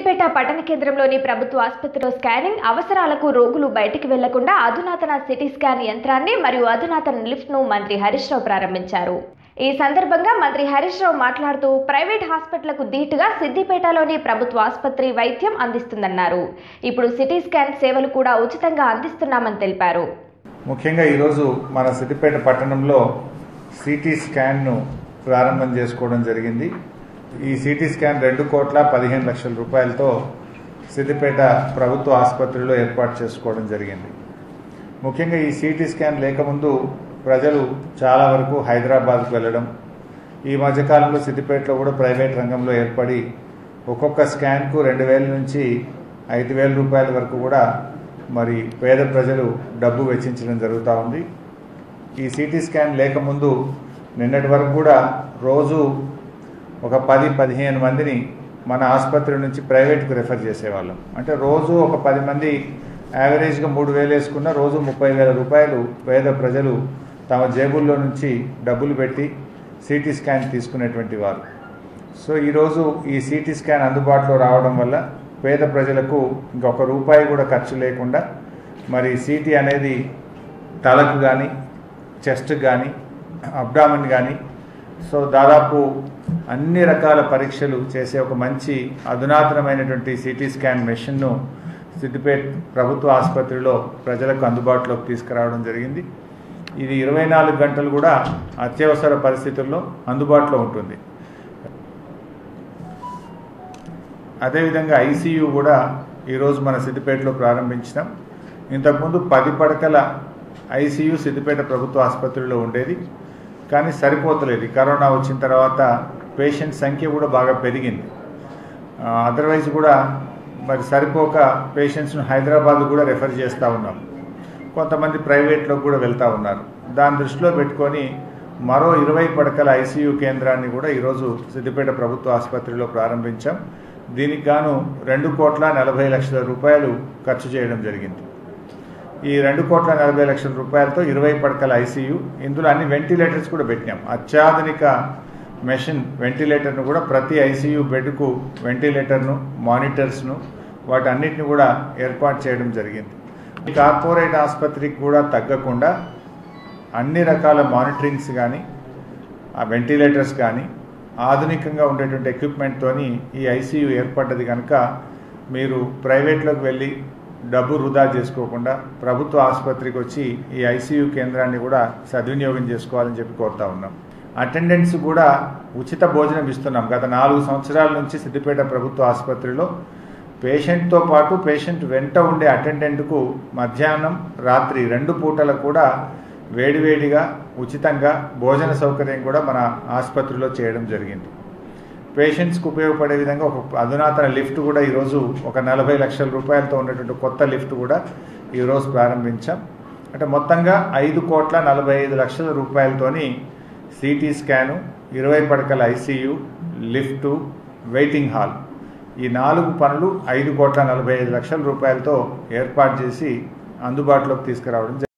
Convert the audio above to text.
సిద్దిపేట పట్టణ కేంద్రంలోని ప్రభుత్వ ఆసుపత్రిలో స్కానింగ్ అవసరాలకు రోగులు బయటికి వెళ్లకుండా అధునాతన సిటీ స్కాన్ యంత్రాన్ని మరియు అధునాతన లిఫ్ట్ ను మంత్రి హరీష్ రావు ప్రారంభించారు ఈ సందర్భంగా మంత్రి హరీష్ రావు మాట్లాడుతూ ప్రైవేట్ హాస్పిటళ్లకు ధీటుగా సిద్దిపేటలోని ప్రభుత్వ ఆసుపత్రి వైద్యం అందిస్తుందన్నారు ఇప్పుడు సిటీ స్కాన్ సేవలు కూడా ఉచితంగా అందిస్తున్నామని తెలిపారు ముఖ్యంగా ఈరోజు మన సిద్దిపేట పట్టణంలో సిటీ స్కాన్ను ప్రారంభం చేసుకోవడం జరిగింది ఈ సిటీ స్కాన్ రెండు కోట్ల పదిహేను లక్షల రూపాయలతో సిద్దిపేట ప్రభుత్వ ఆసుపత్రిలో ఏర్పాటు చేసుకోవడం జరిగింది ముఖ్యంగా ఈ సిటీ స్కాన్ లేకముందు ప్రజలు చాలా వరకు హైదరాబాద్కు వెళ్ళడం ఈ మధ్యకాలంలో సిద్దిపేటలో కూడా ప్రైవేట్ రంగంలో ఏర్పడి ఒక్కొక్క స్కాన్కు రెండు వేల నుంచి ఐదు వేల రూపాయల వరకు కూడా మరి పేద ప్రజలు డబ్బు వెచ్చించడం జరుగుతూ ఉంది ఈ సిటీ స్కాన్ లేకముందు నిన్నటి వరకు కూడా రోజు ఒక పది పదిహేను మందిని మన ఆసుపత్రి నుంచి ప్రైవేట్కు రెఫర్ చేసేవాళ్ళం అంటే రోజు ఒక పది మంది యావరేజ్గా మూడు వేలు వేసుకున్న రోజు ముప్పై వేల రూపాయలు పేద ప్రజలు తమ జేబుల్లో నుంచి డబ్బులు పెట్టి సిటీ స్కాన్ తీసుకునేటువంటి వారు సో ఈరోజు ఈ సిటీ స్కాన్ అందుబాటులో రావడం వల్ల పేద ప్రజలకు ఇంకొక రూపాయి కూడా ఖర్చు లేకుండా మరి సిటీ అనేది తలకు కానీ చెస్ట్ కానీ అబ్డామన్ కానీ సో దాదాపు అన్ని రకాల పరీక్షలు చేసే ఒక మంచి అధునాతనమైనటువంటి సిటీ స్కాన్ మెషిన్ను సిద్దిపేట ప్రభుత్వ ఆసుపత్రిలో ప్రజలకు అందుబాటులోకి తీసుకురావడం జరిగింది ఇది ఇరవై నాలుగు గంటలు కూడా అత్యవసర పరిస్థితుల్లో అందుబాటులో ఉంటుంది అదేవిధంగా ఐసీయూ కూడా ఈరోజు మన సిద్దిపేటలో ప్రారంభించినాం ఇంతకుముందు పది పడకల ఐసీయూ సిద్దిపేట ప్రభుత్వ ఆసుపత్రిలో ఉండేది కానీ సరిపోతలేదు కరోనా వచ్చిన తర్వాత పేషెంట్ సంఖ్య కూడా బాగా పెరిగింది అదర్వైజ్ కూడా మరి సరిపోక పేషెంట్స్ను హైదరాబాద్ కూడా రెఫర్ చేస్తూ ఉన్నాం కొంతమంది ప్రైవేట్లో కూడా వెళ్తూ ఉన్నారు దాని దృష్టిలో పెట్టుకొని మరో ఇరవై పడకల ఐసీయూ కేంద్రాన్ని కూడా ఈరోజు సిద్దిపేట ప్రభుత్వ ఆసుపత్రిలో ప్రారంభించాం దీనికి గాను రెండు కోట్ల నలభై లక్షల రూపాయలు ఖర్చు చేయడం జరిగింది ఈ రెండు కోట్ల నలభై లక్షల రూపాయలతో ఇరవై పడకల ఐసీయూ ఇందులో అన్ని వెంటిలేటర్స్ కూడా పెట్టినాం అత్యాధునిక మెషిన్ వెంటిలేటర్ను కూడా ప్రతి ఐసీయూ బెడ్కు వెంటిలేటర్ను మానిటర్స్ను వాటన్నిటిని కూడా ఏర్పాటు చేయడం జరిగింది ఈ కార్పొరేట్ ఆసుపత్రికి కూడా తగ్గకుండా అన్ని రకాల మానిటరింగ్స్ కానీ ఆ వెంటిలేటర్స్ కానీ ఆధునికంగా ఉండేటువంటి ఎక్విప్మెంట్తోని ఈ ఐసీయూ ఏర్పడ్డది కనుక మీరు ప్రైవేట్లోకి వెళ్ళి డబ్బు వృధా చేసుకోకుండా ప్రభుత్వ ఆసుపత్రికి వచ్చి ఈ ఐసీయూ కేంద్రాన్ని కూడా సద్వినియోగం చేసుకోవాలని చెప్పి కోరుతా ఉన్నాం అటెండెంట్స్ కూడా ఉచిత భోజనం ఇస్తున్నాం గత నాలుగు సంవత్సరాల నుంచి సిద్దిపేట ప్రభుత్వ ఆసుపత్రిలో పేషెంట్తో పాటు పేషెంట్ వెంట ఉండే అటెండెంట్కు మధ్యాహ్నం రాత్రి రెండు పూటలకు కూడా వేడివేడిగా ఉచితంగా భోజన సౌకర్యం కూడా మన ఆసుపత్రిలో చేయడం జరిగింది పేషెంట్స్కి ఉపయోగపడే విధంగా ఒక అధునాతన లిఫ్ట్ కూడా ఈరోజు ఒక నలభై లక్షల రూపాయలతో ఉన్నటువంటి కొత్త లిఫ్ట్ కూడా ఈరోజు ప్రారంభించాం అంటే మొత్తంగా ఐదు కోట్ల నలభై ఐదు లక్షల రూపాయలతోని సిటీ స్కాను ఇరవై పడకల ఐసీయూ లిఫ్టు వెయిటింగ్ హాల్ ఈ నాలుగు పనులు ఐదు కోట్ల నలభై ఐదు లక్షల రూపాయలతో ఏర్పాటు చేసి అందుబాటులోకి తీసుకురావడం